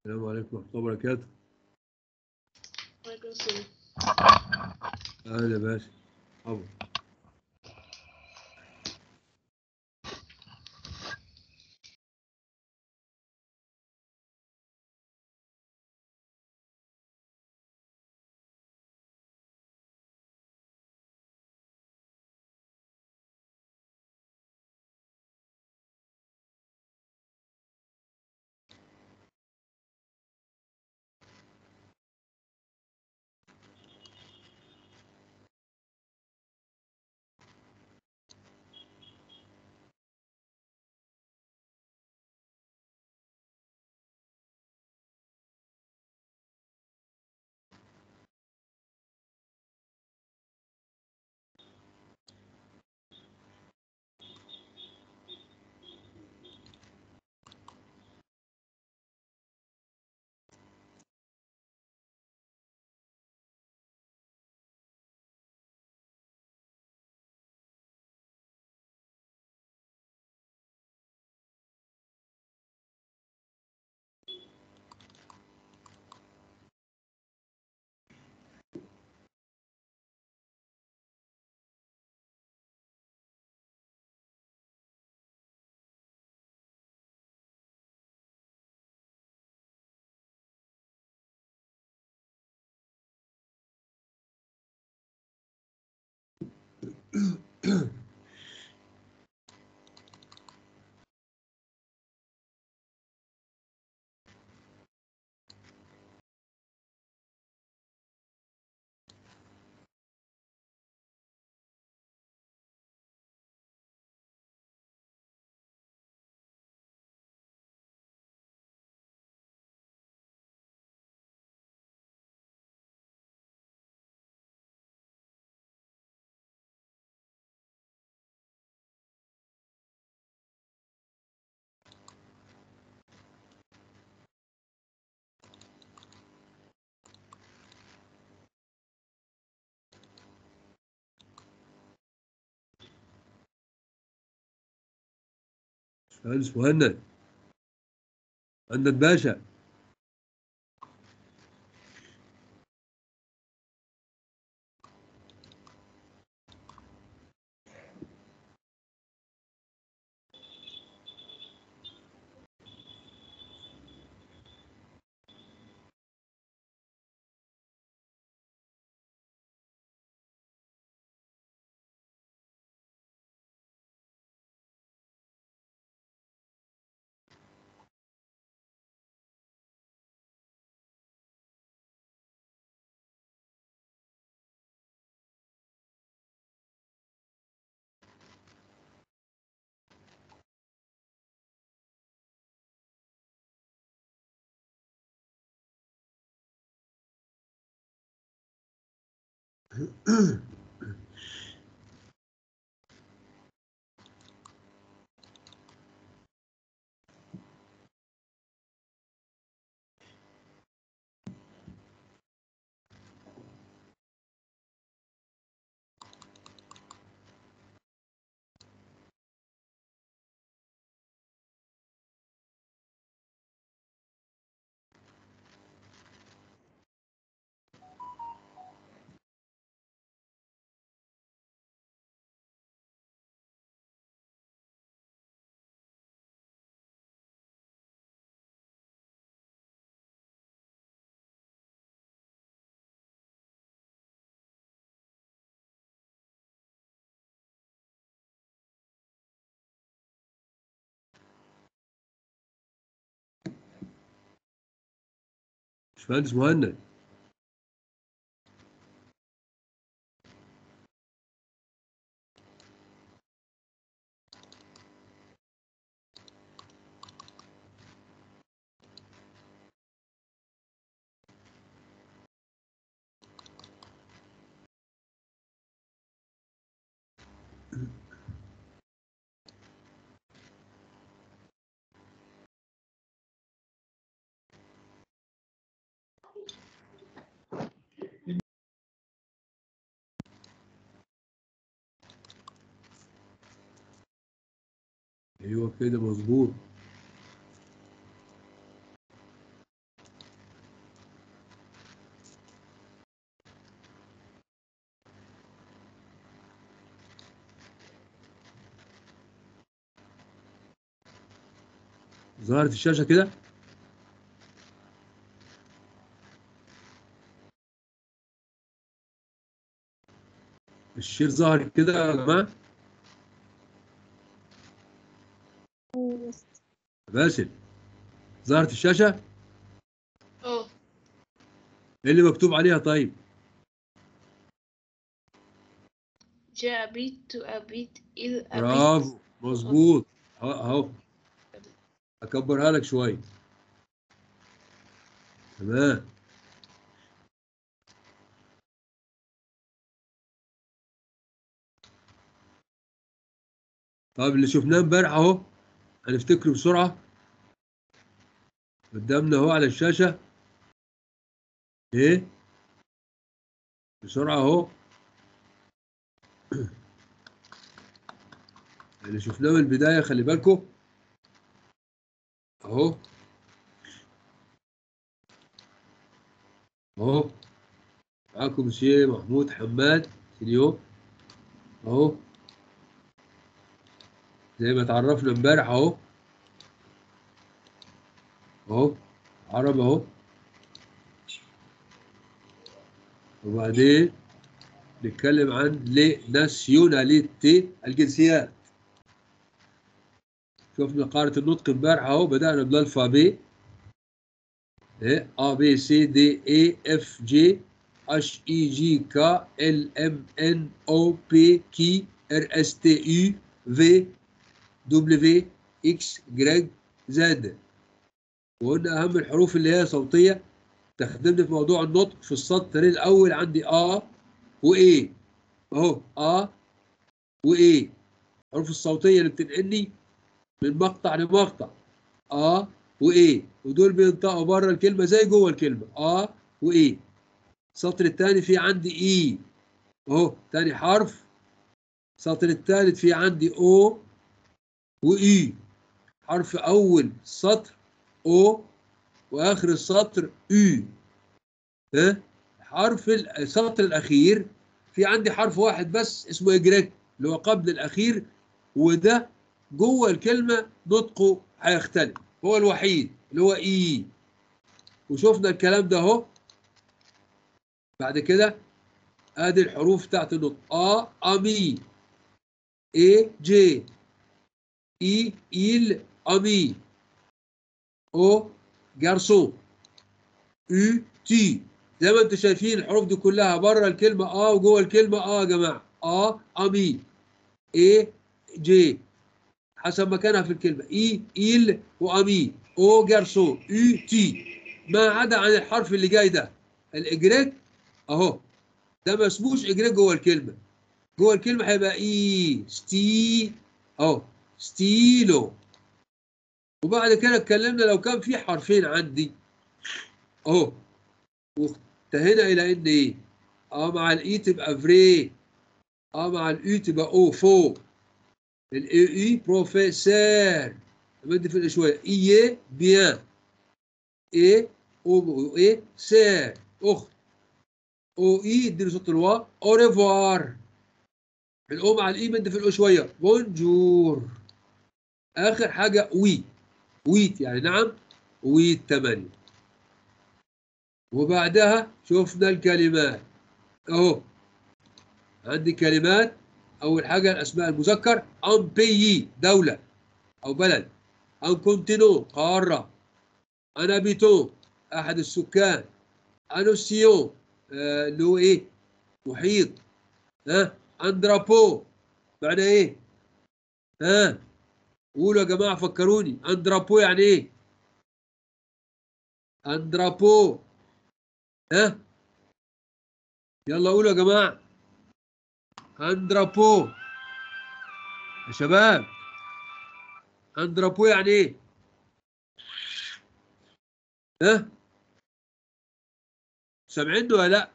السلام عليكم ورحمة الله وبركاته وعليكم السلام أهلا يا باشا مرحبا باشمهندس مهند مهند باشا باشمهندس مهند ايوه كده مظبوط ظهرت الشاشة كده الشير ظهر كده يا جماعة باسل ظهرت الشاشة اه ايه اللي مكتوب عليها طيب جاء بيت أبيت إذ أبيت برافو مظبوط اهو اهو اكبرها لك شويه تمام طب اللي شفناه امبارح اهو هنفتكره بسرعه قدامنا اهو على الشاشه ايه بسرعه اهو اللي شفناه من البدايه خلي بالكم اهو اهو معاكم شيء محمود حماد سينيور اهو زي ما اتعرفنا امبارح اهو اهو عرب اهو وبعدين نتكلم عن لناسيوناليتي الجنسيات شفنا قاعدة النطق امبارح اهو بدأنا بالالفابي ايه A B C D E F G H I J K L M N O P Q R S T U V W X Y Z وقلنا أهم الحروف اللي هي صوتية تخدمني في موضوع النطق في السطر الأول عندي آ وإيه أهو آ وإيه الحروف الصوتية اللي بتنقلني من مقطع لمقطع اه وايه ودول بينطقوا بره الكلمه زي جوه الكلمه اه وايه السطر الثاني في عندي اي اهو تاني حرف السطر الثالث في عندي او واي حرف اول سطر او واخر السطر يو ها حرف السطر الاخير في عندي حرف واحد بس اسمه اجريك اللي هو قبل الاخير وده جوه الكلمة نطقه هيختلف هو الوحيد اللي هو إي وشفنا الكلام ده أهو بعد كده ادي الحروف بتاعت النطق ا امي اي جي اي il امي او جارسون يو تي زي ما انتم شايفين الحروف دي كلها بره الكلمه اه وجوه الكلمه اه يا جماعه اه امي اي جي حسب مكانها في الكلمة إي إيل وأمي أو جارسون يو تي ما عدا عن الحرف اللي جاي ده الإجريك أهو ده ما اسموش إجريك جوه الكلمة جوه الكلمة هيبقى إي ستي أهو ستيلو وبعد كده اتكلمنا لو كان في حرفين عندي أهو وانتهينا إلى إن إيه أه مع الإي تبقى فري أه مع الإي تبقى أو فوق الاي اي بروفيسور بدي في شويه اي بيان اي او اي سير اخت او اي اديله صوت الوا او ريفوار الاو مع الاي بدي في شويه بونجور اخر حاجه وي ويت يعني نعم ويت 8 وبعدها شفنا الكلمات اهو عندي كلمات اول حاجه الاسماء المذكر ان بيي دوله او بلد ان كونتينو قاره ان ابيتون احد السكان ان اوسيون آه، اللي هو ايه محيط ها ان درابو معنى ايه ها قولوا يا جماعه فكروني ان درابو يعني ايه ان درابو ها يلا قولوا يا جماعه اندرابو يا شباب اندرابو يعني ايه؟ ها؟ سامعينه ولا لا؟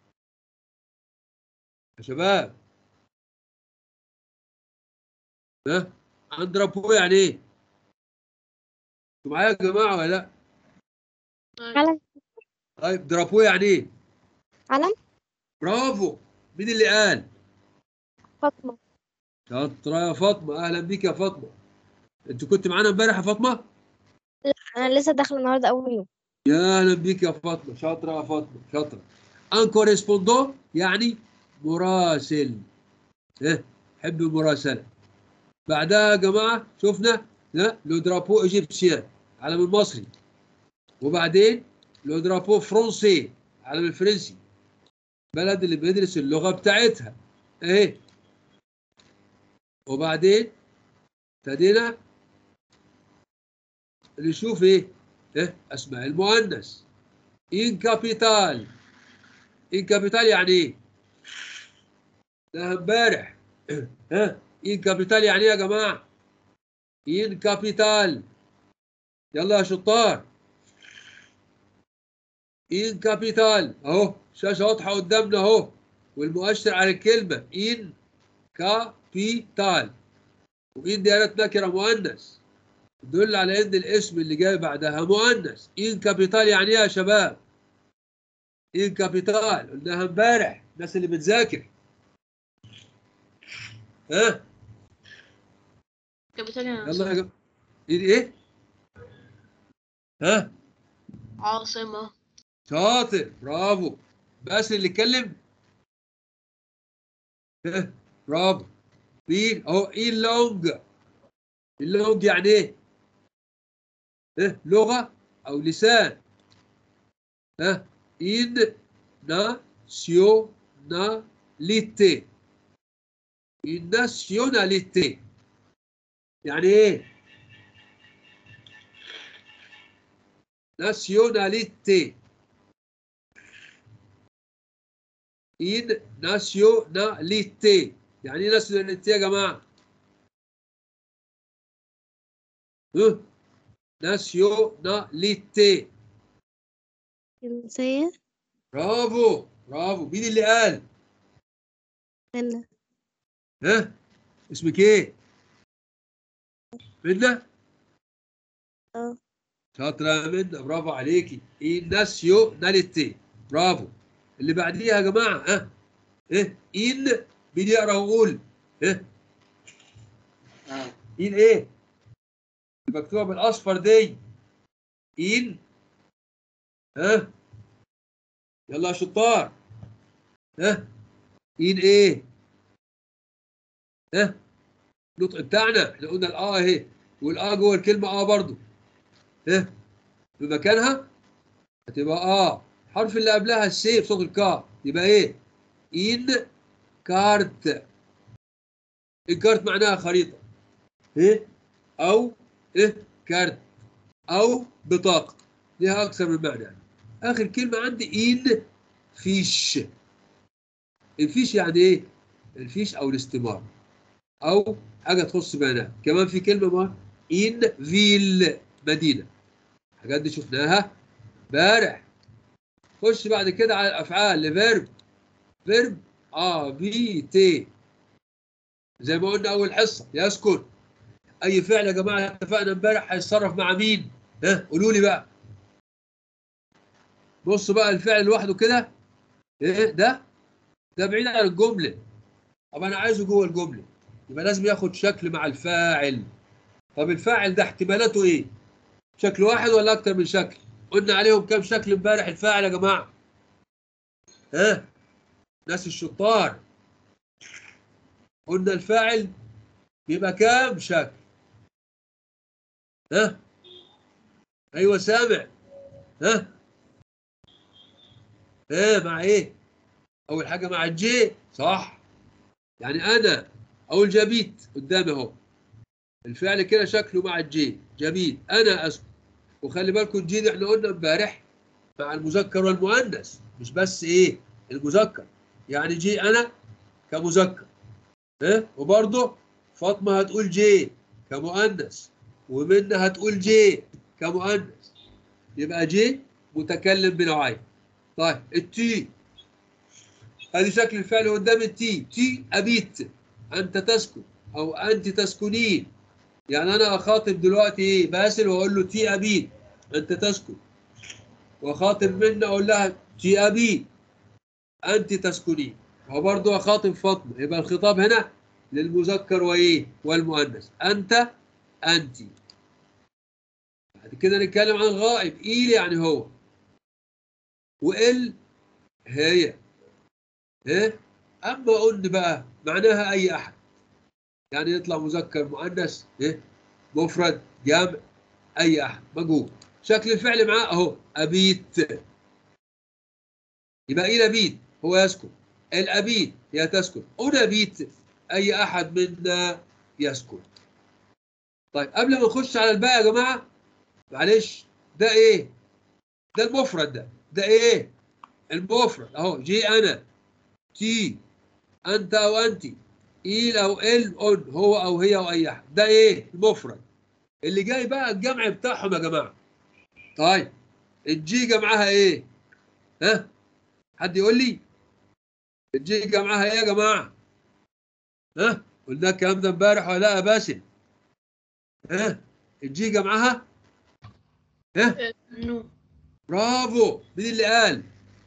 يا شباب ها؟ اندرابو يعني ايه؟ انتوا معايا يا جماعه ولا لا؟ علم طيب درابو يعني ايه؟ علم برافو مين اللي قال؟ فاطمة شاطرة يا فاطمة أهلا بيك يا فاطمة أنت كنت معانا امبارح يا فاطمة؟ انا لسه داخله النهارده اول يوم يا اهلا بيك يا فاطمه شاطره يا فاطمه شاطره ان كوريسبوندون يعني مراسل ايه حب المراسله بعدها يا جماعه شفنا ها لو درابو ايجيبسيان علم المصري وبعدين لو درابو فرونسي علم الفرنسي بلد اللي بيدرس اللغه بتاعتها اهي وبعدين ابتدينا نشوف ايه ايه اسماء المؤنث ان كابيتال ان كابيتال يعني ايه ده امبارح ها ان كابيتال يعني ايه يا جماعه ان كابيتال يلا يا شطار ان كابيتال اهو شاشه واضحه قدامنا اهو والمؤشر على الكلمه ان كابيتال وان دي اداه نكره مؤنث تدل على ان الاسم اللي جاي بعدها مؤنث ان كابيتال يعني ايه يا شباب ان كابيتال قلناها امبارح الناس اللي بتذاكر ها كابيتال يا يلا مستر. يا جماعه ايه ايه ها عاصمة شاطر برافو بس اللي اتكلم ها برافو مين اهو ايه اللونج اللونج يعني ايه ها لغه او لسان ها ان ناسيوناليتي الناسيوناليتي يعني ايه ناسيوناليتي in nationalité يعني ايه nationalité يا جماعه؟ ها nationalité جنسية برافو برافو مين اللي قال؟ هنا ها اسمك ايه؟ منى؟ اه شاطرة يا منى برافو عليكي in nationalité برافو اللي بعديها يا جماعه ها ايه ان مين يقرا ويقول ايه ان ايه المكتوبه بالاصفر دي ان ها يلا يا شطار ها ان ايه ها النطق بتاعنا احنا قلنا الاه اهي والاه جوه الكلمه اه برضو ها في مكانها هتبقى اه الحرف اللي قبلها السي بصوت الكا يبقى ايه ان كارت الكارت معناها خريطه ايه او ايه كارت او بطاقه ليها اكثر من معنى يعني. اخر كلمه عندي ان فيش الفيش يعني ايه الفيش او الاستمارة او حاجه تخص بيانات كمان في كلمه ما ان فيل مدينه الحاجات دي شفناها امبارح خش بعد كده على الافعال لفيرب فيرب ا بي تي زي ما قلنا اول حصه يسكن اي فعل يا جماعه اتفقنا امبارح هيتصرف مع مين ها قولوا لي بقى بصوا بقى الفعل لوحده كده ايه ده ده بعيد عن الجمله طب انا عايزه جوه الجمله يبقى لازم ياخد شكل مع الفاعل طب الفاعل ده احتمالاته ايه شكل واحد ولا اكتر من شكل قلنا عليهم كام شكل امبارح الفاعل يا جماعه ها ناس الشطار قلنا الفاعل بيبقى كام شكل ها ايوه سامع ها ها مع ايه اول حاجه مع الجي صح يعني انا اقول جبيت قدامي اهو الفعل كده شكله مع الجي جبيت انا اسكت وخلي بالكم الجي دي احنا قلنا امبارح مع المذكر والمؤنث مش بس ايه المذكر يعني جي انا كمذكر ها وبرضه فاطمه هتقول جي كمؤنث ومنى هتقول جي كمؤنث يبقى جي متكلم بنوعين طيب التي هذه شكل الفعل قدام التي تي ابيت انت تسكن او انت تسكنين يعني انا اخاطب دلوقتي ايه باسل واقول له تي ابيت انت تسكن واخاطب منى اقول لها تي ابيت انت تسكنين وبرضه اخاطب فاطمه يبقى الخطاب هنا للمذكر وايه والمؤنث انت انت بعد كده نتكلم عن الغائب إيل يعني هو وإل هي إيه أما قلنا بقى معناها أي أحد يعني يطلع مذكر مؤنث إيه مفرد جمع أي أحد مجهول شكل الفعل معاه أهو أبيت يبقى إلى بيت هو يسكن الأبيت هي تسكن أنبيت أي أحد منا يسكن طيب قبل ما نخش على الباقي يا جماعة معلش ده إيه؟ ده المفرد ده ده إيه؟ المفرد أهو جي أنا تي أنت أو أنت إيل أو إل أن هو أو هي أو أي أحد ده إيه؟ المفرد اللي جاي بقى الجمع بتاعهم يا جماعة طيب الجي جمعها إيه؟ ها؟ حد يقول لي؟ الجي جمعها إيه يا جماعة؟ ها؟ قلنا الكلام ده امبارح ولا لا يا باسل؟ ها؟ الجي جمعها؟ ها؟ نو برافو مين اللي قال؟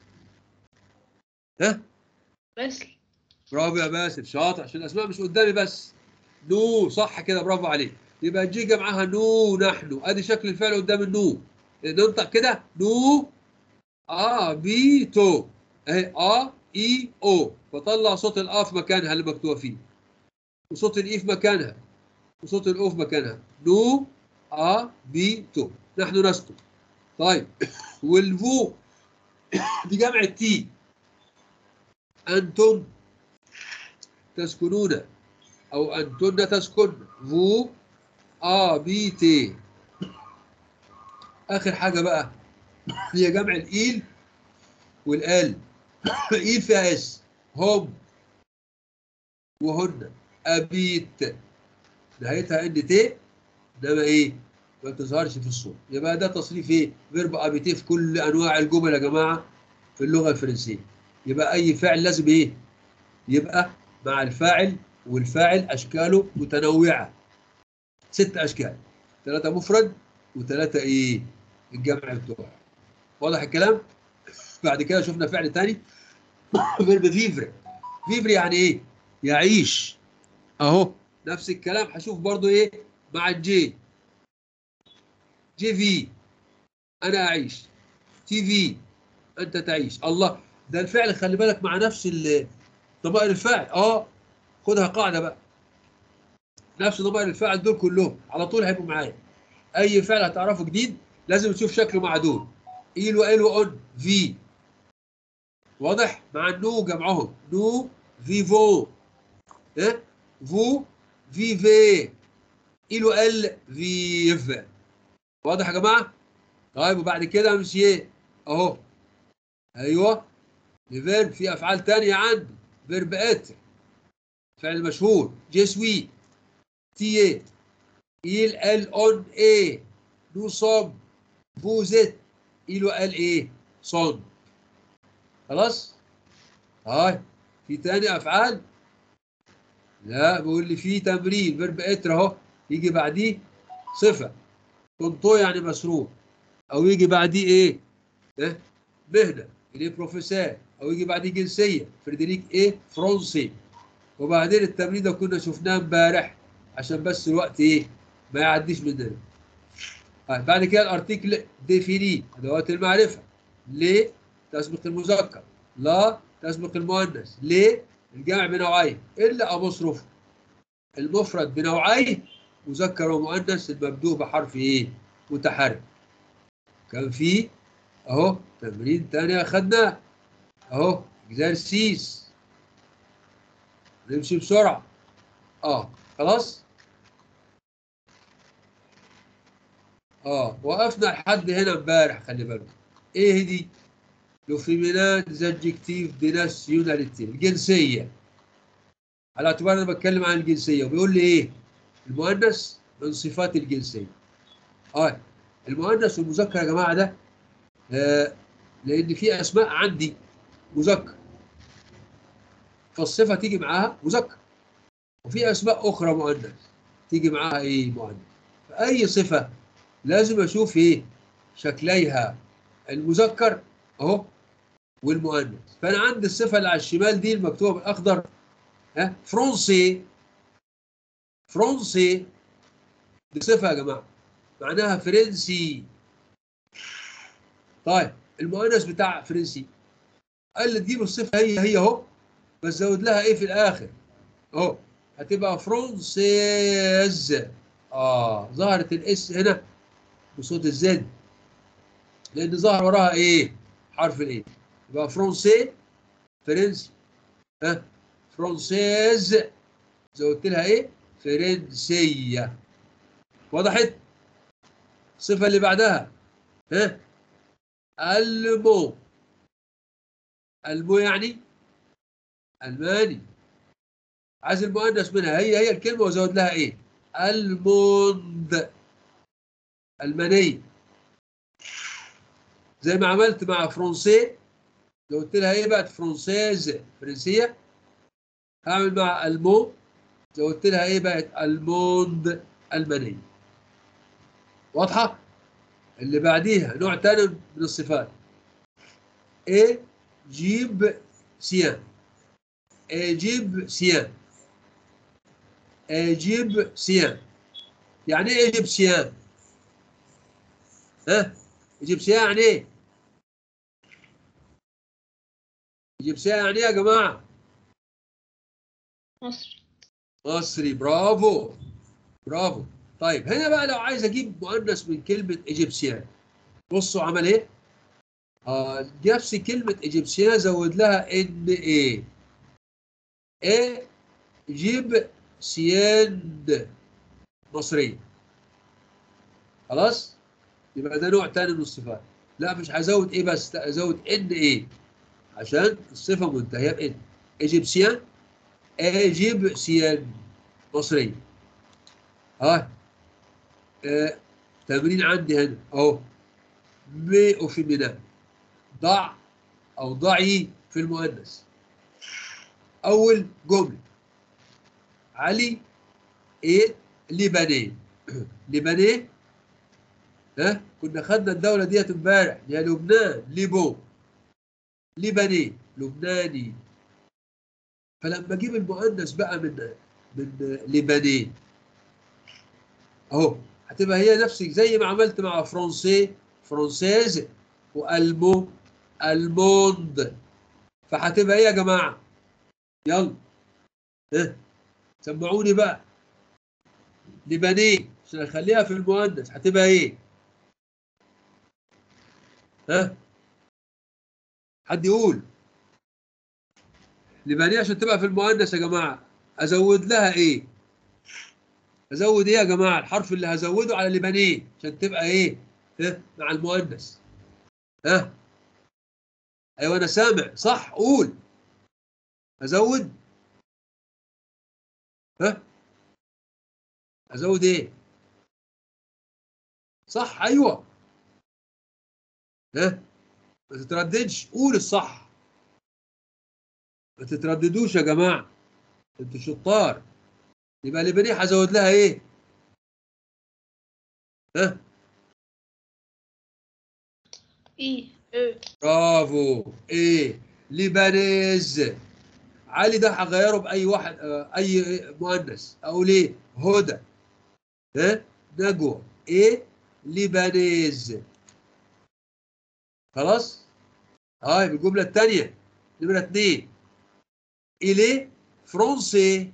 ها؟ بس برافو يا باسل شاطر عشان الاسماء مش قدامي بس نو صح كده برافو عليك يبقى الجي جمعها نو نحن ادي شكل الفعل قدام النو ننطق كده نو ا بي تو اهي ا اي او بطلع صوت الآ في مكانها اللي مكتوبه فيه وصوت الاي في مكانها وصوت الاو في مكانها نو ا بي تو نحن نسكن طيب والفو دي جمع التي انتم تسكنون او انتن تسكن فو ا بي تي اخر حاجه بقى هي جمع الايل والال ايل فيها اس هم وهن ابيت نهايتها ان تي انما ايه ما بتظهرش في الصوت يبقى ده تصريف ايه فيرب ابيتي في كل انواع الجمل يا جماعه في اللغه الفرنسيه يبقى اي فعل لازم ايه يبقى مع الفاعل والفاعل اشكاله متنوعه ست اشكال ثلاثه مفرد وثلاثه ايه الجمع بتوعه واضح الكلام بعد كده شفنا فعل تاني فيرب فيفر فيفر يعني ايه يعيش اهو نفس الكلام هشوف برضو ايه مع الجي جي في انا اعيش تي في انت تعيش الله ده الفعل خلي بالك مع نفس ال- ضمائر الفاعل اه خدها قاعده بقى نفس ضمائر الفاعل دول كلهم على طول هيبقوا معايا اي فعل هتعرفه جديد لازم تشوف شكله مع دول ايل وال وان في واضح مع النو جمعهم نو فيفو ها فو فيفي ايل وال فيف واضح يا جماعه طيب وبعد كده امشي اهو ايوه الفيرب في افعال تانية عندي فيرب اتر فعل مشهور جسوي تي il ال اون اي نو صوم فوزت إلو قال ايه صن خلاص هاي في تاني افعال لا بيقول لي في تمرين فيرب اتر اهو يجي بعديه صفه كنتو يعني مسرور او يجي بعديه ايه إيه؟ مهنه اللي بروفيسور او يجي بعديه جنسيه فريدريك ايه فرنسي وبعدين التمرين ده كنا شفناه امبارح عشان بس الوقت ايه ما يعديش مننا طيب بعد كده الارتيكل ديفيني ادوات المعرفه ليه تسبق المذكر لا تسبق المؤنث ليه الجمع بنوعين الا ابصرف المفرد بنوعين مذكر ومؤنث المبدوء بحرف ايه متحرك كان في اهو تمرين تاني اخدناه اهو اكزرسيس نمشي بسرعه اه خلاص اه وقفنا لحد هنا امبارح خلي بالك ايه دي لو فيمينات زادجكتيف دي ناسيوناليتي الجنسيه على اعتبار انا بتكلم عن الجنسيه وبيقول لي ايه المؤنث من صفات الجنسيه اه المؤنث والمذكر يا جماعه ده آه لان في اسماء عندي مذكر فالصفه تيجي معاها مذكر وفي اسماء اخرى مؤنث تيجي معاها ايه مؤنث فاي صفه لازم اشوف ايه شكليها المذكر اهو والمؤنث فانا عندي الصفه اللي على الشمال دي المكتوبه بالاخضر ها فرنسي فرنسي دي صفه يا جماعه معناها فرنسي طيب المؤنث بتاع فرنسي قال لي تجيب الصفه هي هي اهو بس زود لها ايه في الاخر اهو هتبقى فرونسيز اه ظهرت الاس هنا بصوت الزد لان ظهر وراها ايه حرف الايه يبقى فرونسي فرنسي ها فرونسيز زودت لها ايه فرنسيه وضحت الصفه اللي بعدها ها المو المو يعني الماني عايز المؤنث منها هي هي الكلمه وزود لها ايه الموند المانيه زي ما عملت مع فرنسي زودت لها ايه بقت فرنسيز فرنسيه هعمل مع المو زودت لها ايه بقت الموند المانيه واضحه اللي بعديها نوع تاني من الصفات ايه جيب سيان اجيب سيان اجيب سيان يعني ايه اجيب سيان ها اجيب سيان يعني ايه اجيب سيان يعني ايه يا جماعه مصري مصري برافو برافو طيب هنا بقى لو عايز اجيب مؤنث من كلمه ايجيبسيان بصوا عمل ايه؟ آه نفس كلمه ايجيبسيان زود لها ان ايه ايه جيب سيان مصريه خلاص؟ يبقى ده نوع تاني من الصفات لا مش هزود ايه بس لا ازود ان ايه عشان الصفه منتهيه بان ايجيبسيان ايجيبسيان مصريه ها آه. تمرين عندي هنا اهو مي وفيمينا ضع او ضعي في المؤنث اول جمله علي ايه لبنان لبنان ها كنا خدنا الدوله ديت امبارح يا لبنان ليبو لبنان لبناني فلما اجيب المؤنث بقى من من لبنان اهو هتبقى هي نفسك زي ما عملت مع فرنسي فرانسيز والمو الموند فهتبقى ايه يا جماعه يلا ها سمعوني بقى لبنان عشان اخليها في المؤنث هتبقى ايه ها حد يقول لبنان عشان تبقى في المؤنث يا جماعه ازود لها ايه ازود ايه يا جماعه الحرف اللي هزوده على لبنان عشان تبقى ايه ها مع المؤنث ها ايوه انا سامع صح قول ازود ها ازود ايه صح ايوه ها ما تترددش قول الصح ما تترددوش يا جماعه انتوا شطار يبقى لبنيه هزود لها ايه ها اي ايه برافو ايه ليبانيز علي ده هغيره باي واحد آه، اي مؤنث اقول ايه هدى ها نجوى ايه ليبانيز خلاص هاي الجمله الثانيه نمره اثنين اليه فرنسي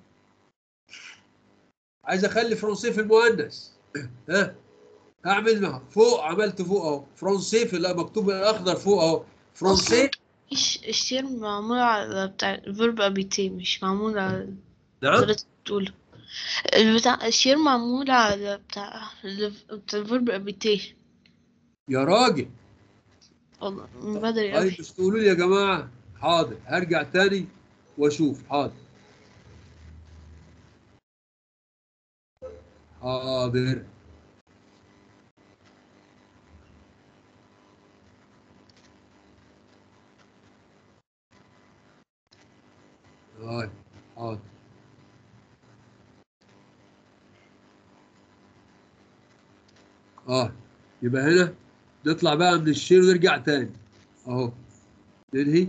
عايز اخلي فرنسي في المؤنث ها هعمل مع- فوق عملت فوق اهو فرنسي في لا مكتوب الاخضر فوق اهو فرنسي إيش الشير معمولة على بتاع الفيرب أبيتي مش معمولة على نعم طريقة تقول البتاع الشير معمولة على بتاع الف- بتاع الفيرب أبيتي يا راجل والله من بدري أوي طيب مش تقولوا لي يا جماعه حاضر هرجع تاني واشوف حاضر حاضر هاي حاضر اه يبقى هنا نطلع بقى من الشير ونرجع تاني اهو ننهي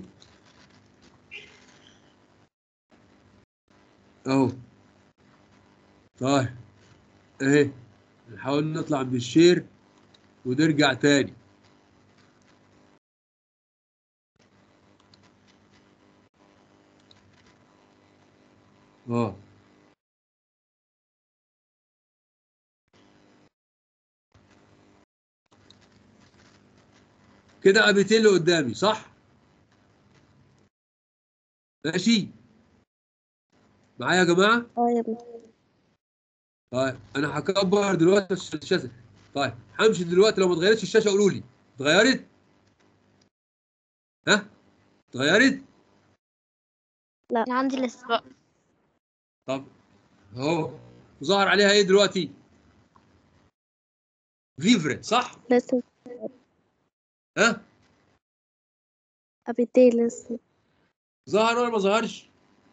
اهو طيب اهي نحاول نطلع من الشير ونرجع تاني اه كده ابيتين اللي قدامي صح ماشي معايا يا جماعه اه يا ابني طيب انا هكبر دلوقتي بس الشاشه طيب همشي دلوقتي لو ما اتغيرتش الشاشه قولوا لي اتغيرت ها اتغيرت لا عندي لسه طب اهو ظهر عليها ايه دلوقتي فيفرت صح لسه ها ابيتي لسه ظهر ولا ما ظهرش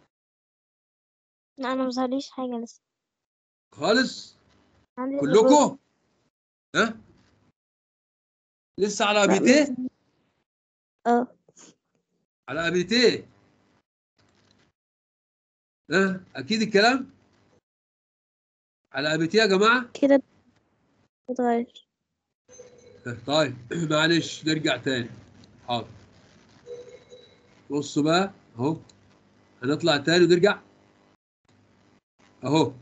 لا انا مظهرليش حاجة لسه خالص عندي كلكم ها لسه على لا، ابيتيه لسه. اه على ابيتيه ها اكيد الكلام على ابيتيه يا جماعه كده اتغير طيب معلش نرجع تاني حاضر بصوا بقى اهو هنطلع تاني ونرجع اهو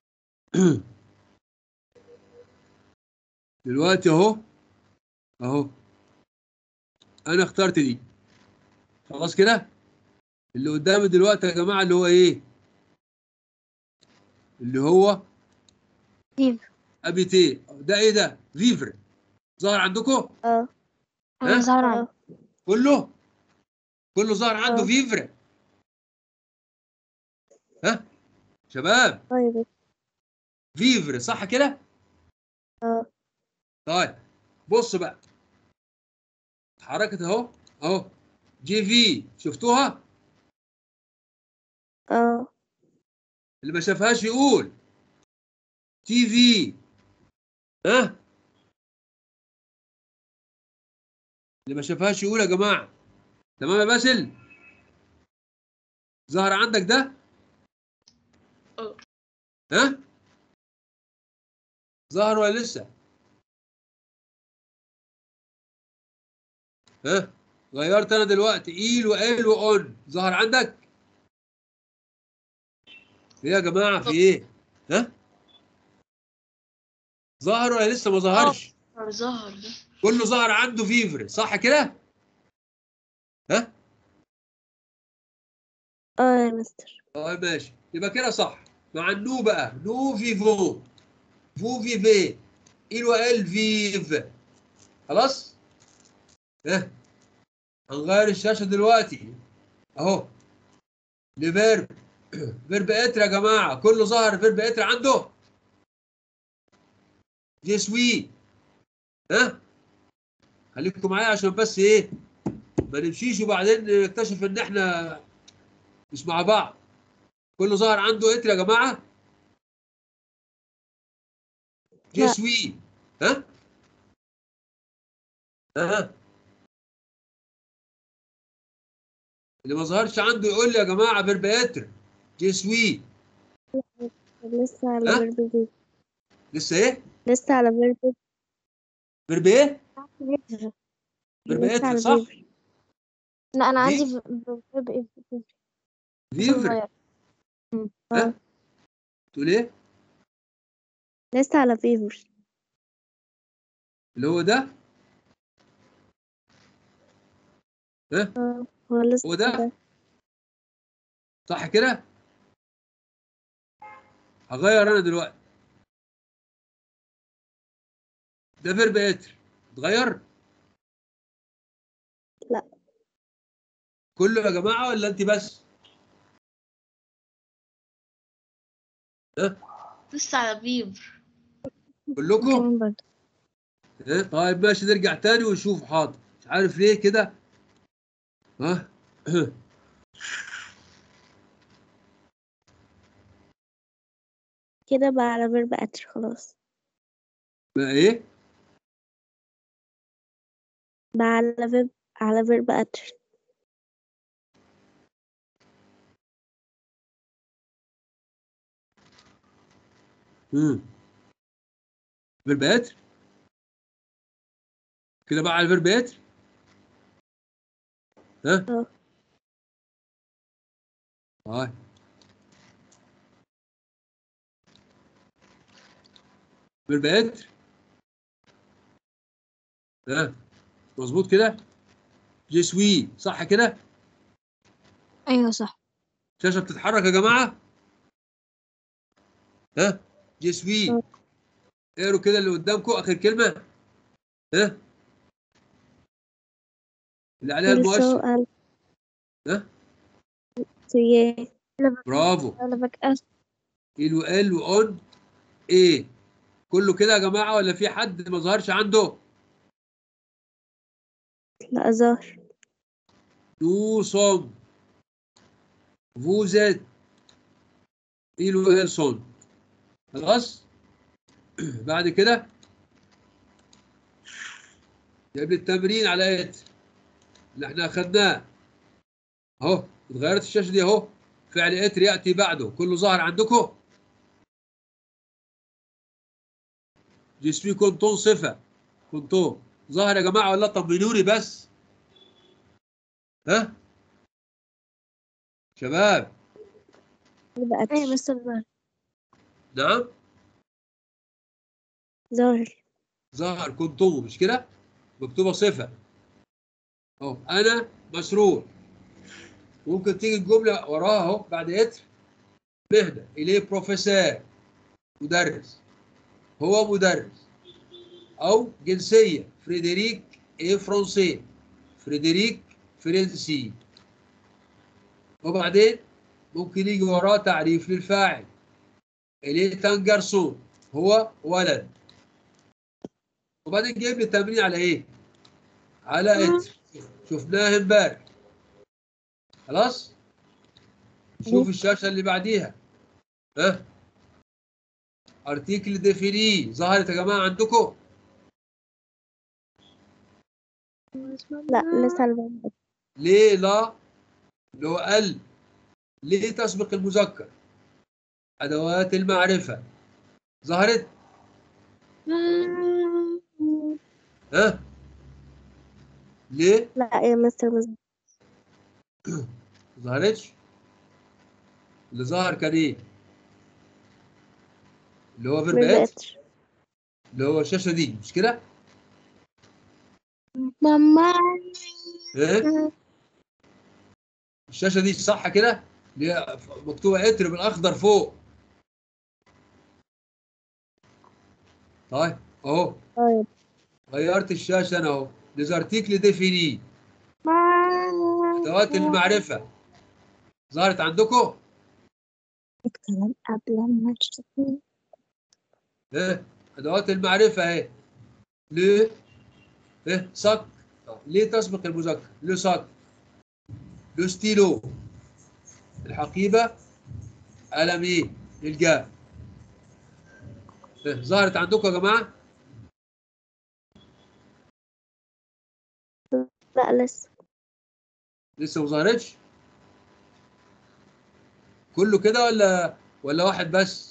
دلوقتي اهو اهو انا اخترت دي خلاص كده اللي قدامي دلوقتي يا جماعه اللي هو ايه اللي هو فيفر ابيتيه ده ايه ده فيفر ظهر عندكم اه ها؟ انا ظهر عندي كله كله ظهر عنده آه. فيفر ها شباب اه يا بنتي فيفر صح كده اه طيب بص بقى اتحركت اهو اهو جي في شفتوها اه اللي ما شافهاش يقول تي في ها اللي ما شافهاش يقول يا جماعه تمام يا باسل ظهر عندك ده اه. ها ظهر ولا لسه ها غيرت انا دلوقتي ايل وال واون ظهر عندك ايه يا جماعه في ايه ها ظهر ولا لسه ما ظهرش ظهر ده كله ظهر عنده فيفر صح كده ها اه يا مستر طيب ماشي يبقى كده صح مع النو بقى نو فيفو فو فيفي إل وإل فيف خلاص ها هنغير الشاشة دلوقتي أهو لفيرب فيرب إتر يا جماعة كله ظهر فيرب إتر عنده جسوي ها خليكم معايا عشان بس إيه ما نمشيش وبعدين نكتشف إن إحنا مش مع بعض كله ظهر عنده اتر يا جماعه لا. جسوي ها ها اللي ما ظهرش عنده يقول لي يا جماعه فيرب اتر جسوي لسه على ها؟ فيرب فيفر لسه ايه لسه على فيرب فيرب ايه فيفر فيرب لسه اتر على صح فيفر لا انا دي؟ عندي فيرب فيفر فيفر ها؟ تقول ايه لسه على فيفر اللي هو ده ها اه هو لسه هو ده صح كده هغير انا دلوقتي ده فيرب اتر اتغير لا. كله يا جماعه ولا انت بس لسه على فيفر كلكم كمان برضه إيه؟ طيب ماشي نرجع تاني ونشوف حاضر مش عارف ليه كده ها كده بقى على فيرب اتر خلاص بقى ايه بقى على فيرب على فيرب اتر مم. فيرب اتر كده بقى على الفيرب اتر ها اه. طيب فيرب اتر ها مظبوط كده جسوي صح كده ايوه صح الشاشه بتتحرك يا جماعه ها جسوي اه. اقروا كده اللي قدامكم اخر كلمه ها اللي عليها كل المؤشر سؤال ها سوية برافو أنا بكأس ال وال واون ايه كله كده يا جماعه ولا في حد ما ظهرش عنده لا ظهر nous sommes vous êtes il ou elles sont خلاص بعد كده جايب لي التمرين على ات اللي احنا اخدناه اهو اتغيرت الشاشه دي اهو فعل اتر ياتي بعده كله ظاهر عندكم جسمي كنتون صفه كنتون ظاهر يا جماعه ولا طمنوني بس ها شباب بقت ايوه مستر ظهر نعم ظهر ظهر كنتم مش كده مكتوبه صفه اهو انا مسرور ممكن تيجي الجمله وراها اهو بعد اتر مهنه اليه بروفيسور مدرس هو مدرس او جنسيه فريدريك ايه فرنسي فريدريك فرنسي وبعدين ممكن يجي وراه تعريف للفاعل اليه تانجرسون هو ولد وبعدين جايب لي التمرين على ايه؟ على اتر شفناه امبارح خلاص؟ شوف الشاشه اللي بعديها ها ارتيكل ديفيني ظهرت يا جماعه عندكم؟ لا لسه الباب ليه لا؟ اللي هو ال ليه تسبق المذكر؟ ادوات المعرفه ظهرت؟ ها؟ ليه؟ لا يا مستر مز... ظهرتش اللي ظهر كان ايه اللي هو فيرب ات بقت اللي هو الشاشه دي مش كده ماما ايه الشاشه دي صح كده اللي هي مكتوبه اتر بالاخضر فوق طيب اهو طيب غيرت الشاشه انا اهو ليزارتيكل ديفيني ادوات المعرفه ظهرت عندكم الكلام قبل ما تشتغل ايه ادوات المعرفه اهي ليه ايه صك ليه تسبق المذكر ليه صك لو ستيلو الحقيبه قلم ايه الجاء إيه؟ ظهرت عندكم يا جماعه لا لسه لسه ما ظهرتش كله كده ولا ولا واحد بس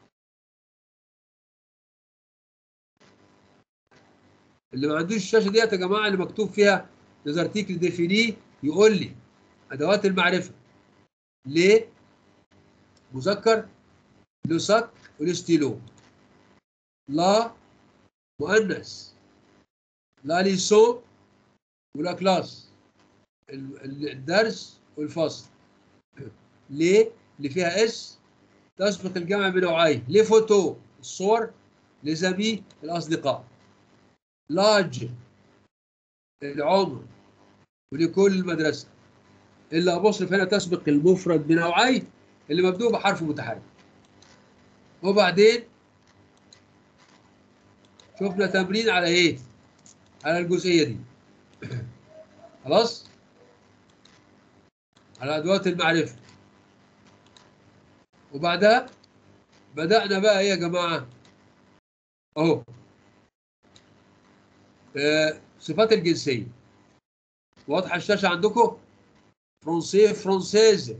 اللي ما عندوش الشاشه ديت يا جماعه اللي مكتوب فيها ليزارتيكل ديفيني يقول لي ادوات المعرفه ليه مذكر لو سك ولو ستيلو لا مؤنث لا ليسون ولا كلاس ال- ال- الدرس والفصل ليه اللي فيها اس تسبق الجمع بنوعين ليه فوتو الصور لزمي الاصدقاء لاج العمر ولكل المدرسه الا ابصرف هنا تسبق المفرد بنوعين اللي مبدوء بحرف متحرك وبعدين شفنا تمرين على ايه على الجزئيه دي خلاص على ادوات المعرفه وبعدها بدانا بقى ايه يا جماعه اهو آه، صفات الجنسيه واضحه الشاشه عندكم فرنسي فرنسيز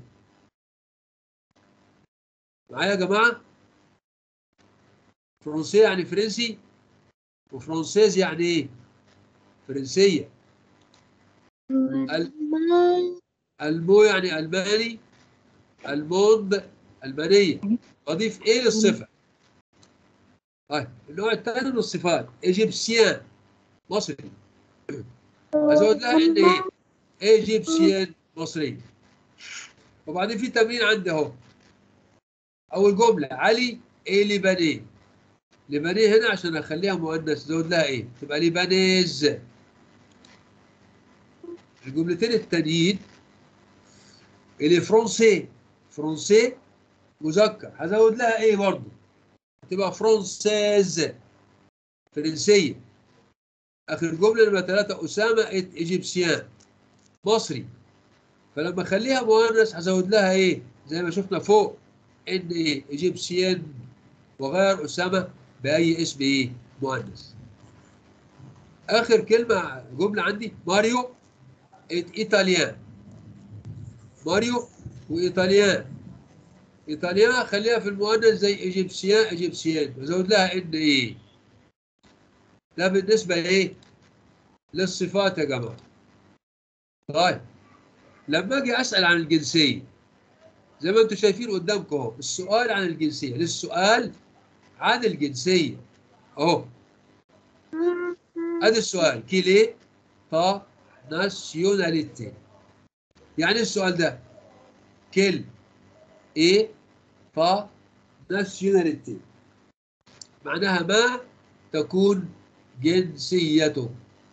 معايا يا جماعه فرنسي يعني فرنسي وفرنسيز يعني ايه فرنسيه ال- المو يعني الماني الموند المانيه اضيف ايه للصفه طيب النوع الثاني من الصفات ايجيبسيان مصري ازود لها ان ايه ايجيبسيان مصري وبعدين في تمرين عندي اهو اول جمله علي ايه لبناني لبناني هنا عشان اخليها مؤنث زود لها ايه تبقى لبنانيز الجملتين التانيين اللي فرنسي فرنسي مذكر هزود لها ايه برضه تبقى فرنسيز فرنسيه اخر جمله نمره ثلاثه اسامه ات ايجيبسيان مصري فلما اخليها مؤنث هزود لها ايه زي ما شفنا فوق ان ايه ايجيبسيان وغير اسامه باي اسم ايه مؤنث اخر كلمه جمله عندي ماريو ات ايطاليان ماريو وايطاليان ايطاليان خليها في المؤنث زي ايجيبسيان ايجيبسيان وزود لها ان ايه ده بالنسبه لايه للصفات يا جماعه طيب لما اجي اسال عن الجنسيه زي ما انتم شايفين قدامكم اهو السؤال عن الجنسيه للسؤال عن الجنسيه اهو ادي السؤال كيلي تا ناسيوناليتي يعني إيه السؤال ده كل ايه تا ناسيوناليتي معناها ما تكون جنسيته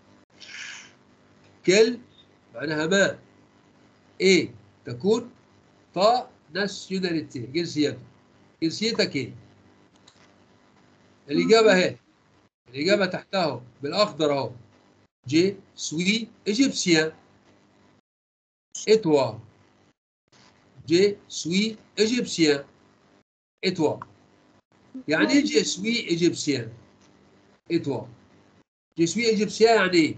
كل معناها ما ايه تكون تا ناسيوناليتي جنسيته جنسيتك ايه الإجابة اهي الإجابة تحتها اهو بالأخضر أهو جي سوي إيجيبسيان Et toi Je suis égyptien. Et toi يعني إيه je suis égyptien. Et toi Je suis égyptien يعني إيه؟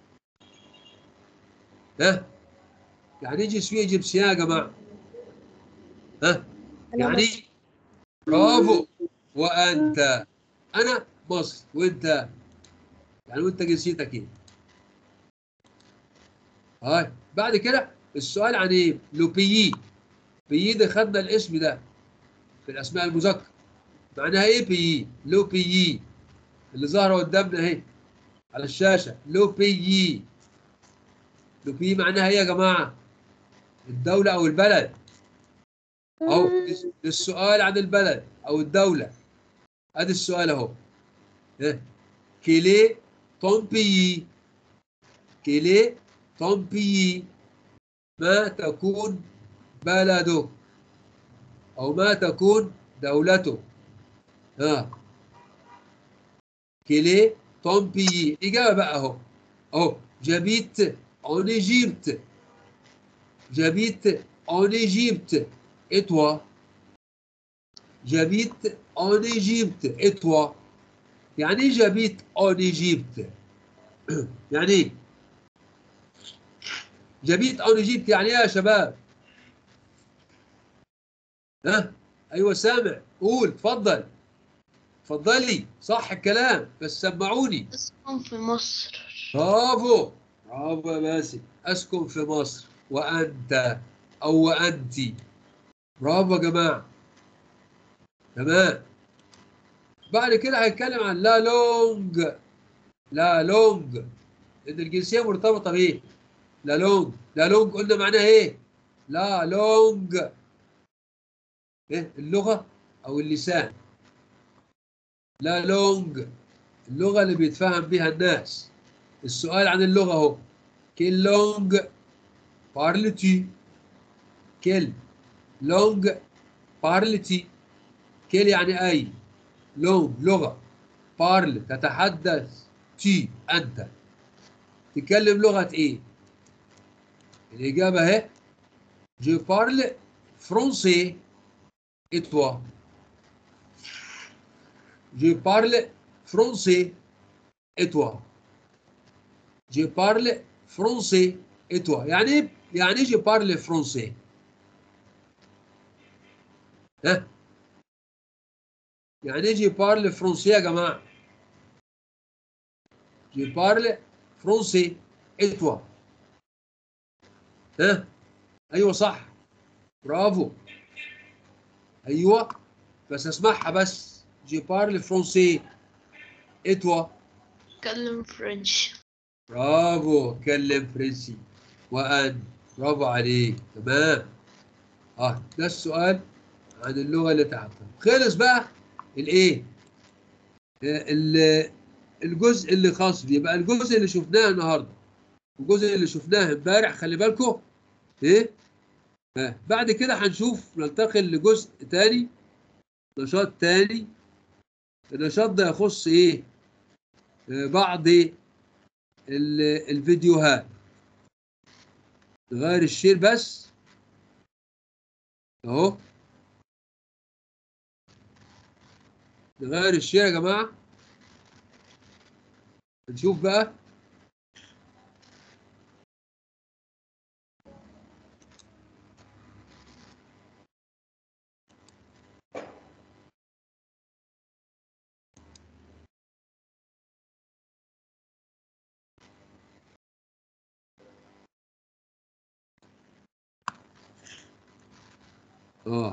ها؟ يعني إيه je suis égyptien يا جماعة؟ ها؟ أنا يعني مصري. برافو وانت انا مصري وانت يعني وانت جنسيتك ايه هاي بعد كده السؤال عن ايه لو بيي بيي ده خدنا الاسم ده في الاسماء المذكر معناها ايه بيي لو بيي اللي ظاهره قدامنا اهي على الشاشه لو بيي لو بيي معناها ايه يا جماعه الدوله او البلد أو للسؤال عن البلد أو الدولة أدي السؤال أهو إيه؟ كيلي ton pays كيلي ton pays ما تكون بلده أو ما تكون دولته ها كيلي ton pays إجابة بقى أهو أهو j'habite en Égypte j'habite en Égypte Et toi J'habite en Égypte. Et toi يعني ايه j'habite en Égypte يعني ايه j'habite en Égypte يعني ايه يا شباب ها ايوه سامع قول اتفضل اتفضلي صح الكلام بس سمعوني اسكن في مصر برافو برافو يا باسم اسكن في مصر وانت او وانت برافو يا جماعه تمام بعد كده هيتكلم عن لا لونج لا لونج ان الجنسيه مرتبطه بايه لا لونج لا لونج قلنا معناها ايه لا لونج ايه اللغه او اللسان لا لونج اللغه اللي بيتفهم بها الناس السؤال عن اللغه اهو كيل لونج بارلتي كيل لونج بارلتي كيل يعني أي لونج لغة بارل تتحدث تي أنت تتكلم لغة إيه؟ الإجابة اهي جو بارل فرونسي et toi Je parle français et toi Je parle français et toi يعني ايه يعني ايه je parle français ها يعني ايه je parle français يا جماعه جي بارل فرونسي اتوا ها ايوه صح برافو ايوه بس اسمعها بس جي بارل فرونسي اتوا اتكلم فرنش برافو كلم فرنسي وأن برافو عليك تمام اه ده السؤال عن اللغة اللي تعرفها خلص بقى الايه آه، ال- الجزء اللي خاص بيه يبقى الجزء اللي شفناه النهارده والجزء اللي شفناه امبارح خلي بالكم ايه آه. بعد كده هنشوف ننتقل لجزء تاني نشاط تاني النشاط ده يخص ايه آه، بعض ال- الفيديوهات نغير الشير بس اهو نغير الشير يا جماعة نشوف بقى اه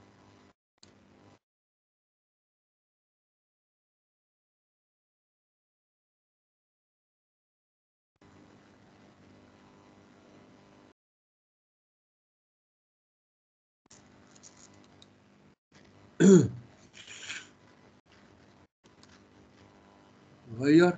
غير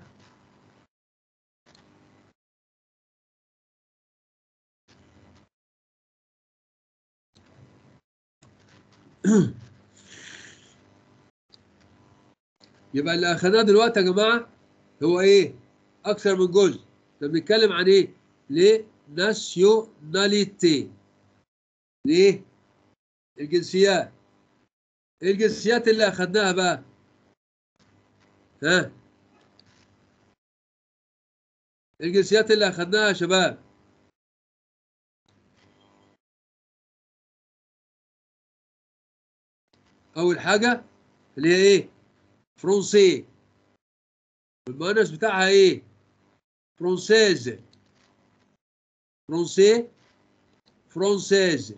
يبقى اللي اخدناه دلوقتي يا جماعه هو ايه؟ اكثر من جزء احنا بنتكلم عن ايه؟ ليه؟ ناسيوناليتي ليه؟ الجنسيات ايه الجنسيات اللي اخدناها بقى؟ ها؟ الجنسيات اللي اخدناها يا شباب اول حاجه اللي هي ايه فرونسي والمؤنث بتاعها ايه فرونسيز فرونسي فرونسيز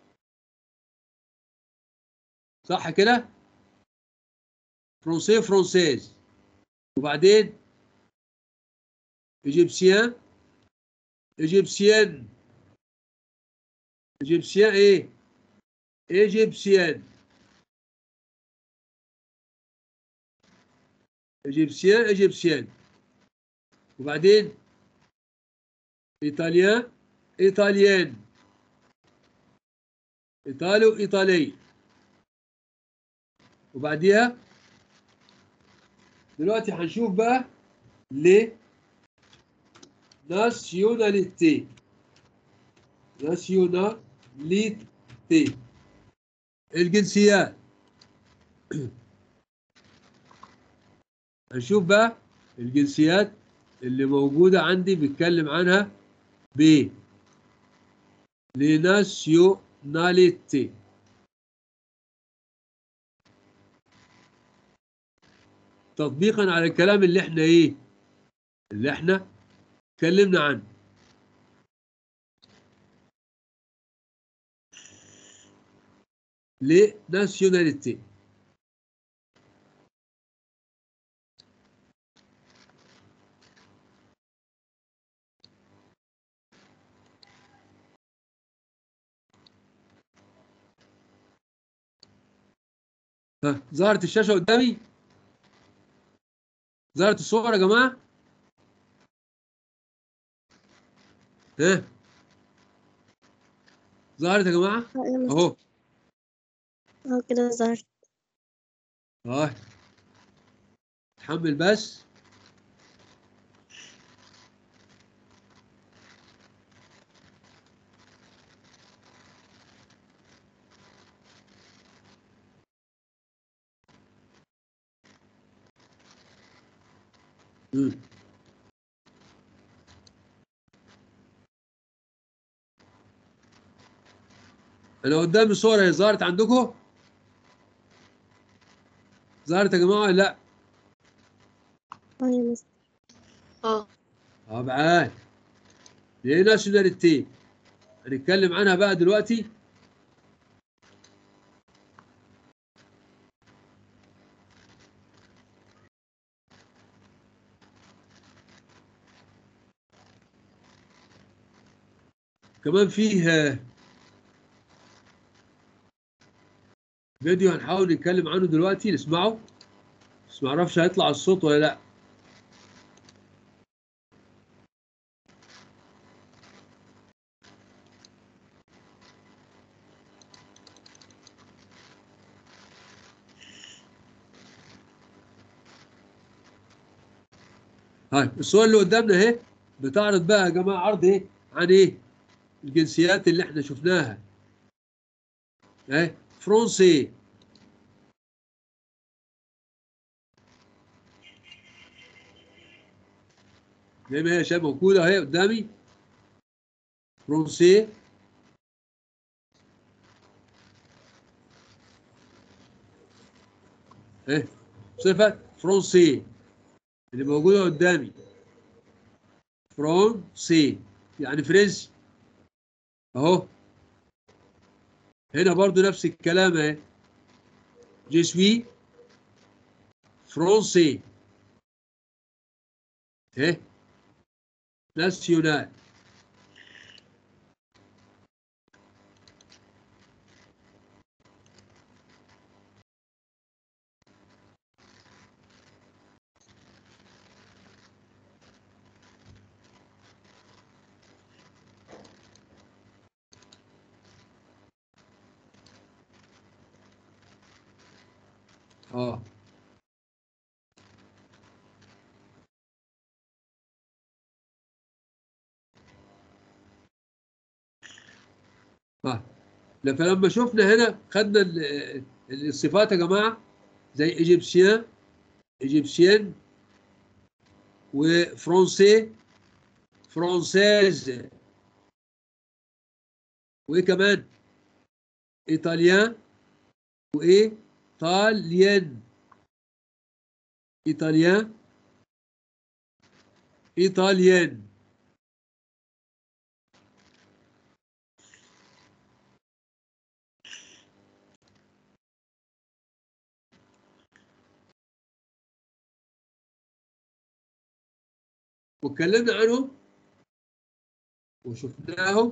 صح كده فرونسي فرونسيز وبعدين ايجيبسيان ايجيبسيان ايجيبسيان ايه ايجيبسيان ايجيبسيان ايجيبسيان وبعدين ايطاليان ايطاليان ايطالو ايطالي وبعديها دلوقتي هنشوف بقى ليه ناسيوناليتي ناسيوناليتي الجنسيات هنشوف بقى الجنسيات اللي موجودة عندي بيتكلم عنها ب لناسيوناليتي تطبيقا على الكلام اللي احنا ايه اللي احنا اتكلمنا عنه لناسيوناليتي ها ظهرت الشاشة قدامي ظهرت الصور يا جماعة ها ظهرت يا جماعة اه يا مستر اهو اه كده ظهرت اه تحمل بس مم. انا قدامي صورة هي ظهرت عندكم ظهرت يا جماعة ولا لا اه يا مستر اه اه معاك دي ناشوناليتي هنتكلم عنها بقى دلوقتي كمان فيه آه، فيديو هنحاول نتكلم عنه دلوقتي نسمعه بس معرفش هيطلع الصوت ولا لا هاي الصور اللي قدامنا اهي بتعرض بقى يا جماعه عرض ايه عن ايه الجنسيات اللي احنا شفناها اهي فرنسي زي ما هي شايف موجوده اهي قدامي فرنسي اهي صفه فرنسي اللي موجوده قدامي فرنسي يعني فرنسي اهو هنا برضو نفس الكلام اهي جي سوي فرنسي اهي ناسيونال اه اه لا، فلما شفنا هنا خدنا ال- ال- الصفات يا جماعه زي ايجيبسيان ايجيبسيان وفرنسي فرانسيز وايه كمان ايطاليان وايه طاليان ايطاليان ايطاليان واتكلمنا عنهم وشفناهم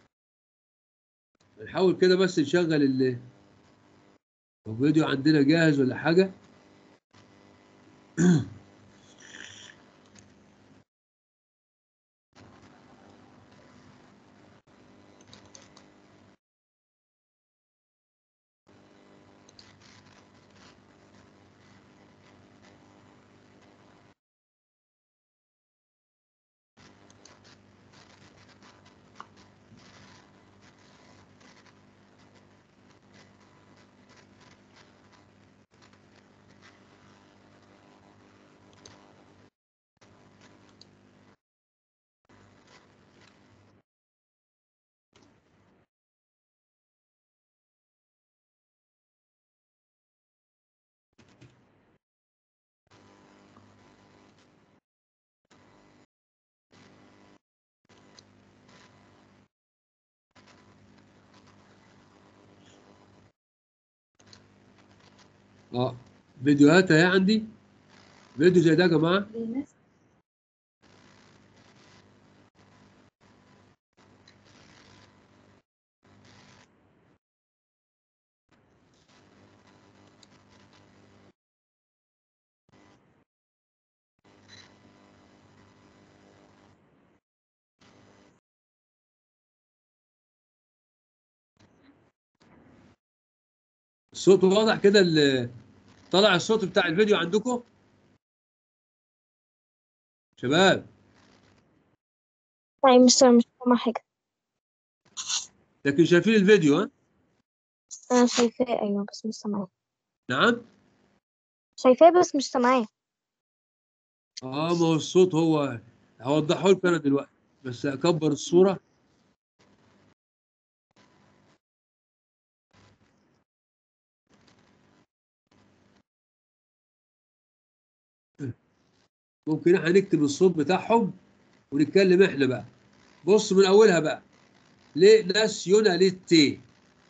نحاول كده بس نشغل ال- الفيديو عندنا جاهز ولا حاجة اه فيديوهات اهي عندي فيديو زي ده يا جماعة الصوت واضح كده ال- طلع الصوت بتاع الفيديو عندكم شباب طيب مستر مش سامع حاجة لكن شايفين الفيديو ها أنا شايفاه أيوة بس مش سامعاه نعم شايفاه بس مش سامعاه اه ما هو الصوت هو هوضحه لكم انا دلوقتي بس اكبر الصورة ممكن احنا نكتب الصوت بتاعهم ونتكلم احنا بقى بص من اولها بقى ليه ناسيوناليتي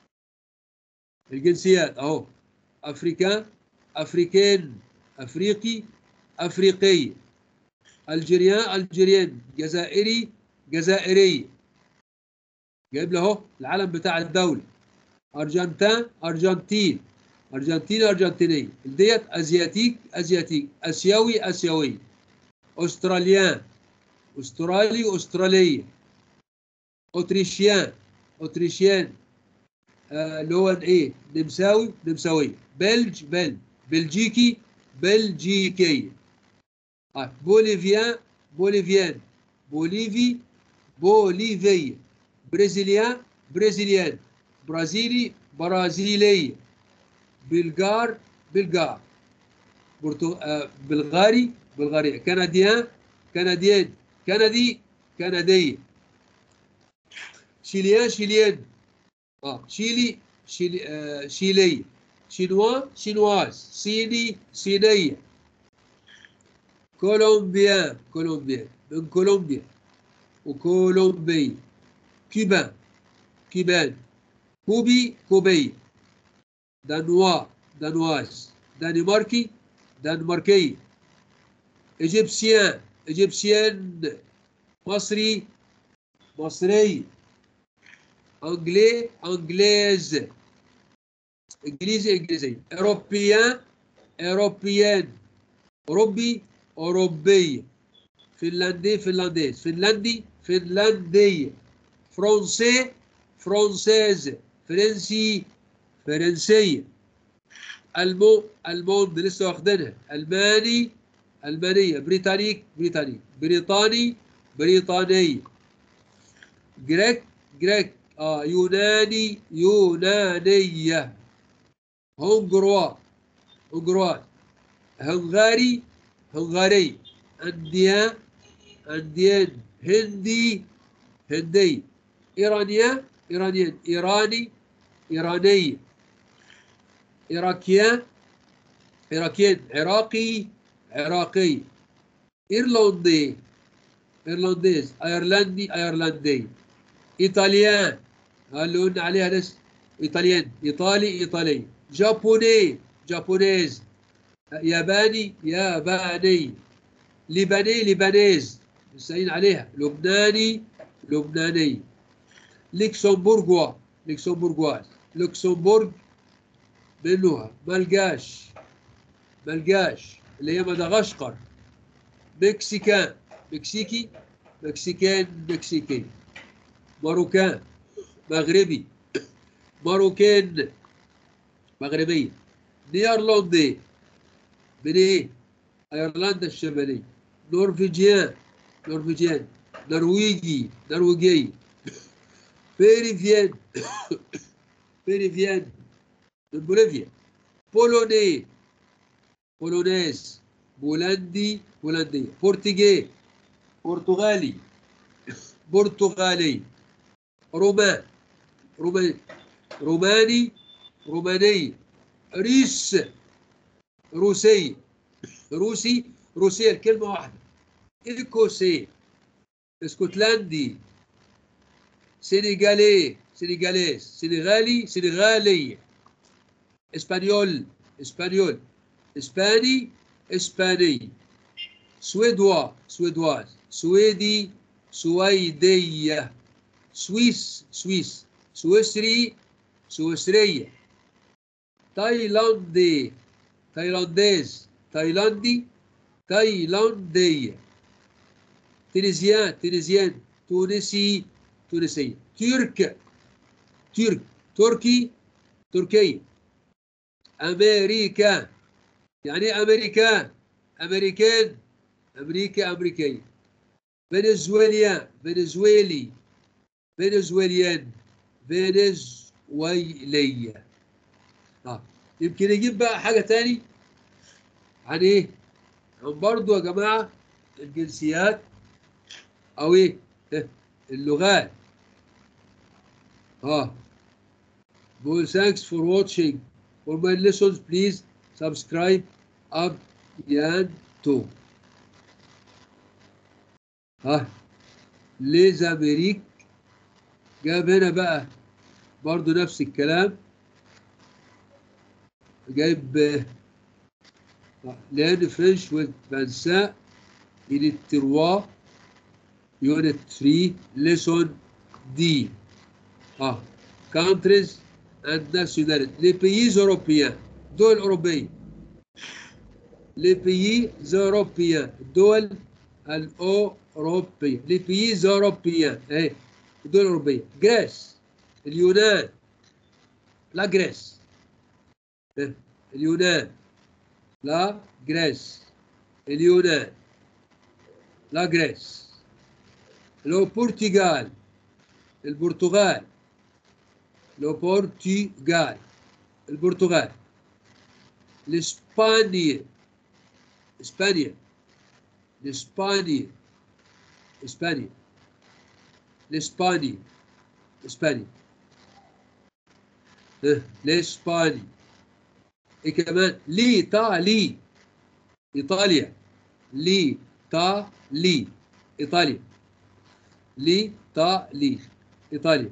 الجنسيات اهو افريكان افريكان افريقي افريقي الجيريان الجيريان جزائري جزائري جايب له اهو العلم بتاع الدوله ارجنتان ارجنتين ارجنتين ارجنتيني ديت ازياتيك ازياتيك اسيوي اسيوي استراليان استرالي استراليه اوتريشيان اوتريشيان آه، اللي هو ايه نمساوي نمساوي بلج بل بلجيكي بلجيكي آه. بوليفيان بوليفيان بوليفي بوليفي برازيليان برازيليان برازيلي برازيلي بلغار بلغار برتو... آه بلغاري بلغاري كنديان كنديان كندي كندي شيليان شيليان اه شيلي شيلي آه شيلي شينوا شينواز صيني صينية كولومبيان كولومبيان من كولومبيا وكولومبي كيبان كيبان كوبي كوبي دانوا دانواز دنماركي دنماركي ايجيبسيان ايجيبسيان مصري مصري انجلي انجليز انجليزي انجليزي اوروبيان اوروبيان اوروبي اوروبي فنلندي فنلنديز فنلندي فنلندي فرنسي فرنسيز فرنسي فرنسية المو الموند لسه واخدينها الماني المانية بريطانيك بريطاني بريطاني بريطاني جريك جريك اه يوناني يونانية هنغروا هنغروا هنغاري هنغاري انديان انديان هندي هندي ايرانيا ايرانيان ايراني ايراني إيراكيان إيراكيان عراقي عراقي إيرلندي إيرلنديز أيرلندي أيرلندي إيطاليان اللي قلنا عليها ناس إيطاليان إيطالي إيطالي جابوني جابونيز ياباني ياباني لبناني لبنانيز مستعين عليها لبناني لبناني لكسمبورغوا لكسمبورغواز لوكسمبورغ منها ملقاش ملقاش اللي هي مدغشقر مكسيكان مكسيكي مكسيكان مكسيكي ماروكان مغربي ماروكان مغربية نيرلندي من ايه؟ ايرلندا الشمالية نورفيجيان نورفيجيان نرويجي نرويجي بيريفيان بيريفيان من بوليفيا بولوني بولونيز بولندي بولندية برتغالي برتغالي برتغالي رومان روماني روماني روماني ريس روسي روسي روسية الكلمة واحدة إيكوسي اسكتلندي سنغالي سنغاليز سنغالي سنغالي اسبانيول اسبانيول اسباني اسباني سويدوا سويدواز سويدي سويدية سويس سويس سويسري سويسرية تايلاندي تايلانديز تايلاندي تايلاندية تونسيان تونسيان تونسي تونسية ترك ترك تركي تركية أمريكا يعني أمريكان أمريكان أمريكا أمريكية فنزويليا فنزويلي فنزويليان فنزويلية آه. يمكن يجيب بقى حاجة تاني عن إيه؟ عن برضو يا جماعة الجنسيات أو إيه؟ اللغات اه بقول thanks for watching for my lessons please subscribe up yan 2 ها ليز امريك جاب هنا بقى برضو نفس الكلام جايب آه، لان فرنش وفانسا il التروا يونت 3 ليسون دي اه countries and nationalities les pays européens دول أوروبية les pays européens دول الأوروبية les pays européens اهي الدول الأوروبية جريس اليونان لا جريس إيه، اليونان لا جريس اليونان لا جريس لو برتغال البرتغال لو برتغال البرتغال الإسبانيا إسبانيا الإسبانيا إسبانيا الإسباني إسباني إيه، الإسباني إيه كمان لإيطالي إيطاليا لإيطالي إيطاليا لإيطالي إيطاليا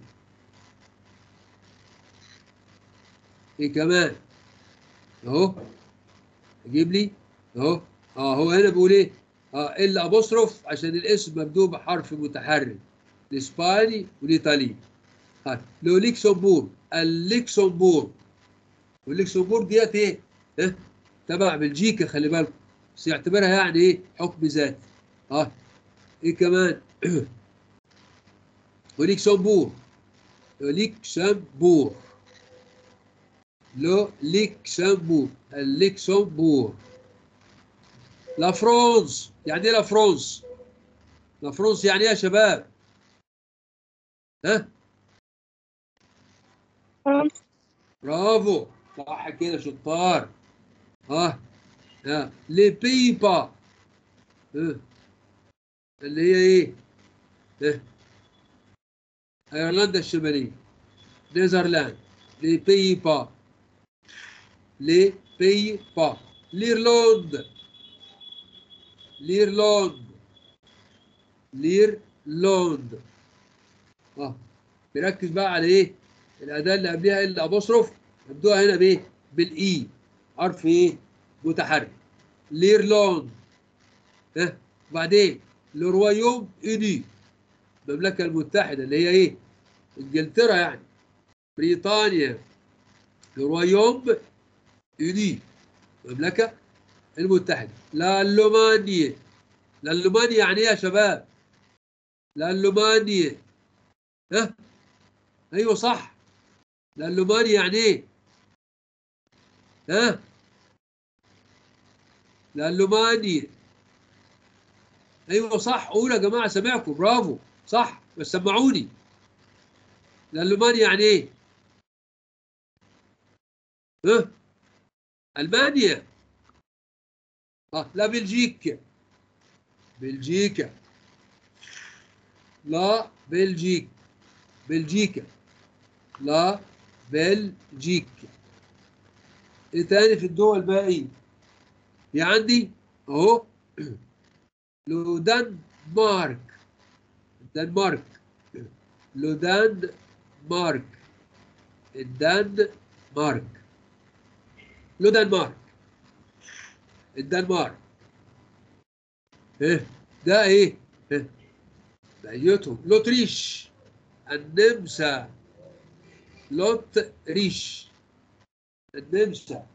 إيه كمان أهو أجيب لي أهو أه هو هنا بيقول إيه؟ أه إلا أبوستروف عشان الاسم مبدوء بحرف متحرك الإسباني والإيطالي ها لو ليكسمبورغ الليكسمبورغ والليكسمبورغ ديت إيه؟ إيه؟ تبع بلجيكا خلي بالكم بس يعتبرها يعني إيه؟ حكم ذاتي ها إيه كمان؟ وليكسمبورغ ليكسمبورغ لو ليكسمبورغ الليكسمبورغ لا فرونس يعني ايه لا فرونس؟ لا فرونس يعني ايه يا شباب؟ ها؟ فرنسا برافو صح كده شطار ها ها لي بيبا ها اللي هي ايه؟ ها ايرلندا الشمالية نيذرلاند لي بيبا لي بيبا ليرلوند ليرلوند ليرلوند اه بيركز بقى على ايه؟ الاداه اللي قبلها الا ابوستروف يبدوها هنا بايه؟ بالاي حرف ايه؟ متحرك ليرلوند ها وبعدين لرويوم اوني المملكه المتحده اللي هي ايه؟ انجلترا يعني بريطانيا لرويوم اوني المملكه المتحده لالمانيا لالمانيا يعني ايه يا شباب؟ لالمانيا ها ايوه صح لالمانيا يعني ايه؟ ها لالمانيا ايوه صح قولوا يا جماعه سامعكم برافو صح بس سمعوني لالمانيا يعني ايه؟ ها المانيا اه لا بلجيكا بلجيكا لا بلجيك بلجيكا لا بلجيكا ايه تاني في الدول الباقية في عندي اهو لو دنمارك دنمارك لو دنمارك الدنمارك لو دنمارك الدنمارك ايه ده ايه ايه بقيتهم لوتريش النمسا لوتريش النمسا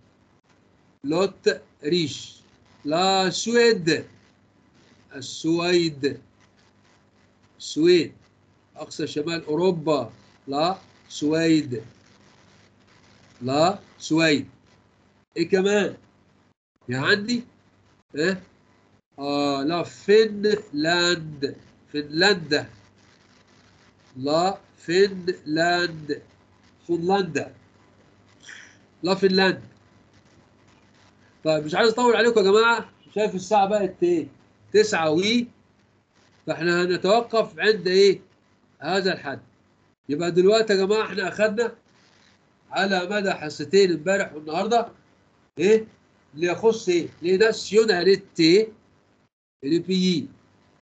لوتريش لا سويد السويد السويد أقصى شمال أوروبا لا سويد لا سويد إيه كمان في عندي إيه آه لا فنلاند فنلندا لا فنلاند فنلندا لا فنلاند طيب مش عايز اطول عليكم يا جماعه شايف الساعه بقت ايه 9 وي فاحنا هنتوقف عند ايه هذا الحد يبقى دلوقتي يا جماعه احنا اخذنا على مدى حصتين امبارح والنهارده ايه اللي يخص ايه لناسيوناليتي لي بيي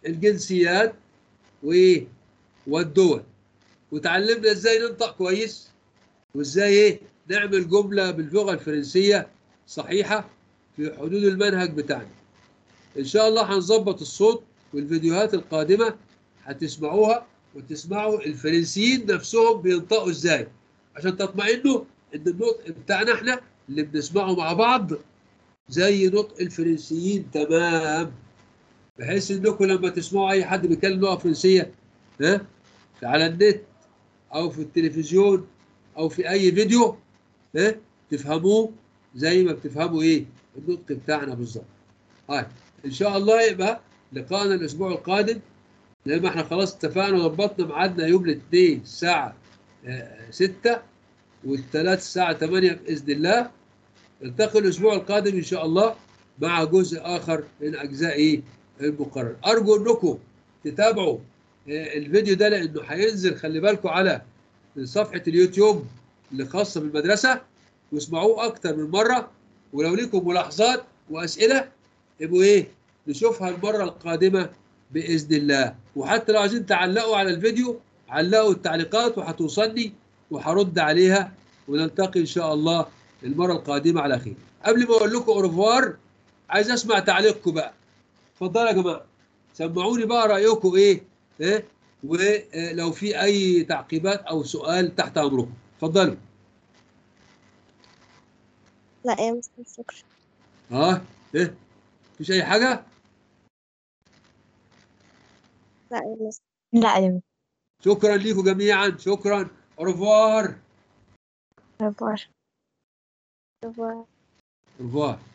الجنسيات وايه والدول وتعلمنا ازاي ننطق كويس وازاي ايه نعمل جمله باللغه الفرنسيه صحيحه في حدود المنهج بتاعنا ان شاء الله هنظبط الصوت والفيديوهات القادمه هتسمعوها وتسمعوا الفرنسيين نفسهم بينطقوا ازاي عشان تطمئنوا ان النطق بتاعنا احنا اللي بنسمعه مع بعض زي نطق الفرنسيين تمام بحيث انكم لما تسمعوا اي حد بيتكلم لغه فرنسيه ها على النت او في التلفزيون او في اي فيديو ها تفهموه زي ما بتفهموا ايه النطق بتاعنا بالظبط هاي ان شاء الله يبقى لقاءنا الاسبوع القادم زي ما احنا خلاص اتفقنا وظبطنا ميعادنا يوم الاثنين الساعه 6 والثلاث الساعه 8 باذن الله نلتقي الاسبوع القادم ان شاء الله مع جزء اخر من اجزاء ايه المقرر ارجو انكم تتابعوا آه، الفيديو ده لانه هينزل خلي بالكم على صفحه اليوتيوب اللي خاصه بالمدرسه واسمعوه اكتر من مره ولو ليكم ملاحظات واسئله يبقوا ايه نشوفها المره القادمه باذن الله وحتى لو عايزين تعلقوا على الفيديو علقوا التعليقات وهتوصلني وهرد عليها ونلتقي ان شاء الله المره القادمه على خير قبل ما اقول لكم اورفوار عايز اسمع تعليقكم بقى اتفضلوا يا جماعه سمعوني بقى رايكم ايه ايه ولو في اي تعقيبات او سؤال تحت امركم اتفضلوا لا يا مستر شكرا ها ايه مفيش اي حاجه لا يا مستر لا يا شكرا ليكم جميعا شكرا اورفوار مستر شكرا اورفوار